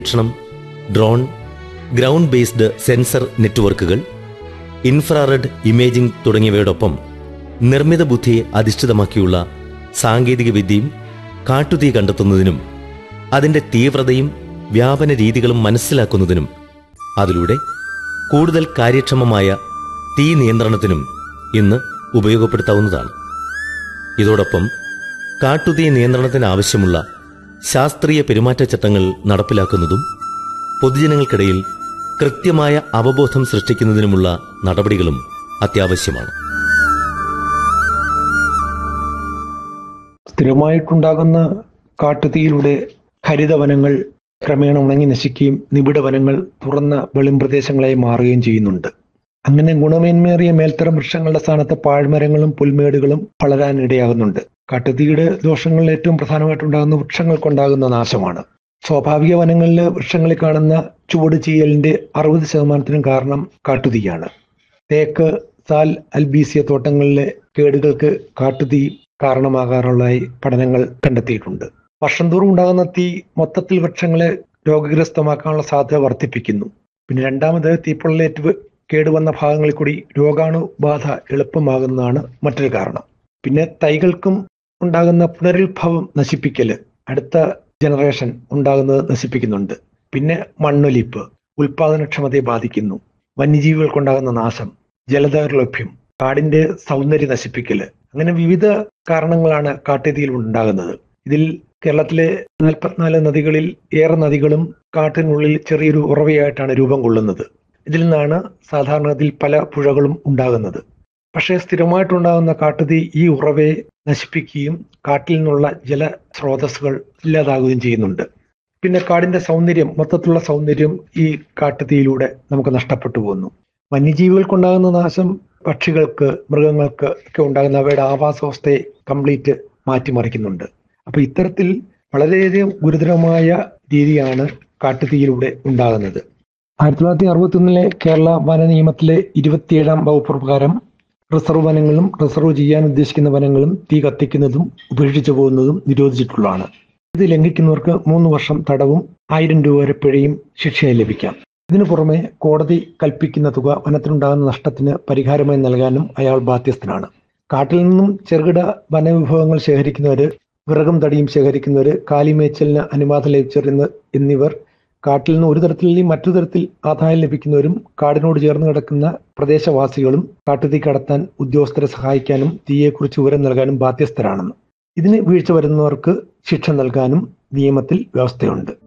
നിരീക്ഷണം drone ground based sensor നെറ്റ്വർക്കുകൾ infrared imaging തുടങ്ങിയവയോടൊപ്പം നിർമ്മിത ബുദ്ധിയെ അധിഷ്ഠിതമാക്കിയുള്ള സാങ്കേതിക വിദ്യയും കാട്ടുതീ കണ്ടെത്തുന്നതിനും അതിന്റെ തീവ്രതയും വ്യാപന രീതികളും മനസ്സിലാക്കുന്നതിനും അതിലൂടെ കൂടുതൽ കാര്യക്ഷമമായ തീ നിയന്ത്രണത്തിനും ഇന്ന് ഉപയോഗപ്പെടുത്താവുന്നതാണ് ഇതോടൊപ്പം കാട്ടുതീ നിയന്ത്രണത്തിന് ആവശ്യമുള്ള ശാസ്ത്രീയ പെരുമാറ്റച്ചട്ടങ്ങൾ നടപ്പിലാക്കുന്നതും പൊതുജനങ്ങൾക്കിടയിൽ കൃത്യമായ അവബോധം സൃഷ്ടിക്കുന്നതിനുമുള്ള നടപടികളും അത്യാവശ്യമാണ് സ്ഥിരമായിട്ടുണ്ടാകുന്ന കാട്ടുതീയിലൂടെ ഹരിതവനങ്ങൾ ക്രമേണ ഉണങ്ങി നശിക്കുകയും നിബിഡ വനങ്ങൾ തുറന്ന വെളിം പ്രദേശങ്ങളായി മാറുകയും ചെയ്യുന്നുണ്ട് അങ്ങനെ ഗുണമേന്മേറിയ മേൽത്തരം വൃക്ഷങ്ങളുടെ സ്ഥാനത്ത് പാഴ്മരങ്ങളും പുൽമേടുകളും വളരാൻ ഇടയാകുന്നുണ്ട് കാട്ടുതീയുടെ ദോഷങ്ങളിൽ ഏറ്റവും പ്രധാനമായിട്ടുണ്ടാകുന്ന വൃക്ഷങ്ങൾക്കുണ്ടാകുന്ന നാശമാണ് സ്വാഭാവിക വനങ്ങളിൽ വൃക്ഷങ്ങളിൽ കാണുന്ന ചുവട് ചെയ്യലിന്റെ അറുപത് ശതമാനത്തിനും കാരണം കാട്ടുതീയാണ് തേക്ക് സാൽ അൽബീസിയ തോട്ടങ്ങളിലെ കേടുകൾക്ക് കാട്ടുതീ കാരണമാകാറുള്ളതായി പഠനങ്ങൾ കണ്ടെത്തിയിട്ടുണ്ട് വർഷം തോറും ഉണ്ടാകുന്ന തീ മൊത്തത്തിൽ വൃക്ഷങ്ങളെ രോഗഗ്രസ്തമാക്കാനുള്ള സാധ്യത വർദ്ധിപ്പിക്കുന്നു പിന്നെ രണ്ടാമത് തീപ്പൊള്ളലേറ്റ് കേടുവന്ന ഭാഗങ്ങളിൽ കൂടി രോഗാണുബാധ എളുപ്പമാകുന്നതാണ് മറ്റൊരു കാരണം പിന്നെ തൈകൾക്കും ഉണ്ടാകുന്ന പുനരുത്ഭവം നശിപ്പിക്കല് അടുത്ത ജനറേഷൻ ഉണ്ടാകുന്നത് നശിപ്പിക്കുന്നുണ്ട് പിന്നെ മണ്ണൊലിപ്പ് ഉൽപാദനക്ഷമതയെ ബാധിക്കുന്നു വന്യജീവികൾക്കുണ്ടാകുന്ന നാശം ജലദൗർലഭ്യം കാടിന്റെ സൗന്ദര്യം നശിപ്പിക്കല് അങ്ങനെ വിവിധ കാരണങ്ങളാണ് കാട്ടുതീയിൽ ഉണ്ടാകുന്നത് ഇതിൽ കേരളത്തിലെ നാൽപ്പത്തിനാല് നദികളിൽ ഏറെ നദികളും കാട്ടിനുള്ളിൽ ചെറിയൊരു ഉറവയായിട്ടാണ് രൂപം കൊള്ളുന്നത് ഇതിൽ നിന്നാണ് സാധാരണഗതിയിൽ പല പുഴകളും ഉണ്ടാകുന്നത് പക്ഷേ സ്ഥിരമായിട്ടുണ്ടാകുന്ന കാട്ടുതീ ഈ ഉറവയെ നശിപ്പിക്കുകയും കാട്ടിൽ നിന്നുള്ള ജലസ്രോതസ്സുകൾ ഇല്ലാതാകുകയും ചെയ്യുന്നുണ്ട് പിന്നെ കാടിന്റെ സൗന്ദര്യം മൊത്തത്തിലുള്ള സൗന്ദര്യം ഈ കാട്ടുതീയിലൂടെ നമുക്ക് നഷ്ടപ്പെട്ടു പോകുന്നു വന്യജീവികൾക്കുണ്ടാകുന്ന നാശം പക്ഷികൾക്ക് മൃഗങ്ങൾക്ക് ഒക്കെ ഉണ്ടാകുന്ന അവയുടെ ആവാസവസ്ഥയെ കംപ്ലീറ്റ് മാറ്റിമറിക്കുന്നുണ്ട് അപ്പൊ ഇത്തരത്തിൽ വളരെയധികം ഗുരുതരമായ രീതിയാണ് കാട്ടുതീയിലൂടെ ഉണ്ടാകുന്നത് ആയിരത്തി തൊള്ളായിരത്തി അറുപത്തി ഒന്നിലെ കേരള വന നിയമത്തിലെ ഇരുപത്തിയേഴാം വകുപ്പ് പ്രകാരം റിസർവ് വനങ്ങളും റിസർവ് ചെയ്യാൻ ഉദ്ദേശിക്കുന്ന വനങ്ങളും തീ കത്തിക്കുന്നതും ഉപേക്ഷിച്ചു പോകുന്നതും നിരോധിച്ചിട്ടുള്ളതാണ് ഇത് ലംഘിക്കുന്നവർക്ക് മൂന്ന് വർഷം തടവും ആയിരം രൂപ വരെ പിഴയും ശിക്ഷയായി ലഭിക്കാം ഇതിനു പുറമെ കോടതി കൽപ്പിക്കുന്ന തുക വനത്തിനുണ്ടാകുന്ന നഷ്ടത്തിന് പരിഹാരമായി നൽകാനും അയാൾ ബാധ്യസ്ഥനാണ് കാട്ടിൽ നിന്നും ചെറുകിട വനവിഭവങ്ങൾ ശേഖരിക്കുന്നവര് വിറകും തടിയും ശേഖരിക്കുന്നവര് കാലിമേച്ചലിന് അനുവാദം ലഭിച്ചവർ എന്നിവർ കാട്ടിൽ നിന്ന് ഒരു തരത്തിൽ മറ്റൊരു തരത്തിൽ ആദായം ലഭിക്കുന്നവരും കാടിനോട് ചേർന്ന് കിടക്കുന്ന പ്രദേശവാസികളും കാട്ടുതീ കടത്താൻ ഉദ്യോഗസ്ഥരെ സഹായിക്കാനും തീയെക്കുറിച്ച് വിവരം നൽകാനും ബാധ്യസ്ഥരാണെന്ന് ഇതിന് വീഴ്ച വരുന്നവർക്ക് ശിക്ഷ നൽകാനും നിയമത്തിൽ വ്യവസ്ഥയുണ്ട്